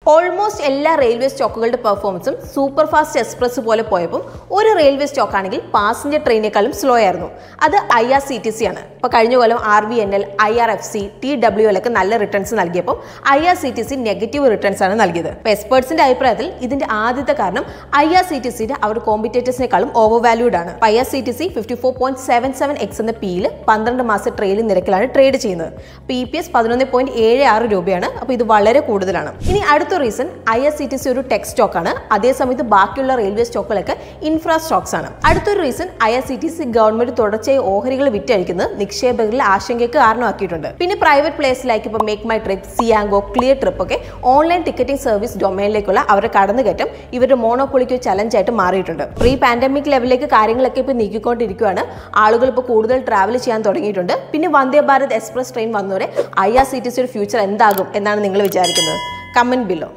almost എല്ലാ railway സ്റ്റോക്കുകളുടെ പെർഫോമൻസും super fast express പോലെ പോയപ്പോൾ ഒരു റെയിൽവേ സ്റ്റോക്ക് ആണെങ്കിൽ പാസഞ്ചർ ട്രെയിനേക്കാളും സ്ലോ ആയിരുന്നു അത് I R C T C ആണ് ഇപ്പോൾ കഴിഞ്ഞ കൊല്ലം R B N L I R F C T W L ഒക്കെ നല്ല റിട്ടേൺസ് നൽകിയപ്പോൾ I R C T C negative returns ആണ് നൽകിയത് ഇപ്പോൾ എക്സ്പേർട്സിന്റെ അഭിപ്രായത്തിൽ ഇതിന്റെ ആദ്യത്തെ കാരണം ഐ ആർ സി ടി സിന്റെ അവർ കോമ്പറ്റേറ്റേഴ്സിനേക്കാളും ഓവർ വാല്യൂഡ് ആണ് I R C T C fifty four point seven seven X എന്ന പിയിൽ പന്ത്രണ്ട് മാസ ട്രെയിൽ നിരക്കിലാണ് ട്രേഡ് ചെയ്യുന്നത് പി പി എസ് പതിനൊന്ന് പോയിന്റ് ഏഴ് ആറ് രൂപയാണ് അപ്പോൾ ഇത് വളരെ കൂടുതലാണ് ഇനി അടുത്ത reason I S C T C ഒരു ടെക് സ്റ്റോക്ക് ആണ് അതേസമയത്ത് ബാക്കിയുള്ള റെയിൽവേ സ്റ്റോക്കുകളൊക്കെ ഇൻഫ്രാ സ്റ്റോക്സ് ആണ് അടുത്തൊരു reason I S C T C government തുടർച്ചയായി ഓഹരികൾ വിറ്റഴിക്കുന്നത് നിക്ഷേപകരിൽ ആശങ്കയ്ക്ക് കാരണമാക്കിയിട്ടുണ്ട് പിന്നെ പ്രൈവറ്റ് പ്ലേസിലേക്ക് ഇപ്പോൾ മേക്ക് മൈ ട്രിപ്പ് സിയാങ്കോ ക്ലിയർ ട്രിപ്പ് ഒക്കെ ഓൺലൈൻ ടിക്കറ്റിംഗ് സർവീസ് ഡൊമൈനിലേക്കുള്ള അവരുടെ കടന്നുകയറ്റം ഇവരുടെ മോണോപ്പൊളിക്ക് ചലഞ്ച് ആയിട്ട് മാറിയിട്ടുണ്ട് പ്രീ പാൻഡമിക് ലെവലിലേക്ക് കാര്യങ്ങളൊക്കെ ഇപ്പോൾ നീക്കിക്കൊണ്ടിരിക്കുകയാണ് ആളുകൾ ഇപ്പോൾ കൂടുതൽ ട്രാവൽ ചെയ്യാൻ തുടങ്ങിയിട്ടുണ്ട് പിന്നെ വന്ദേ ഭാരത് എക്സ്പ്രസ് ട്രെയിൻ വന്നവരെ ഐ ആർ സി ടി സിയുടെ ഫ്യൂച്ചർ എന്താകും എന്നാണ് നിങ്ങൾ വിചാരിക്കുന്നത് കമന്റ് ബിലോ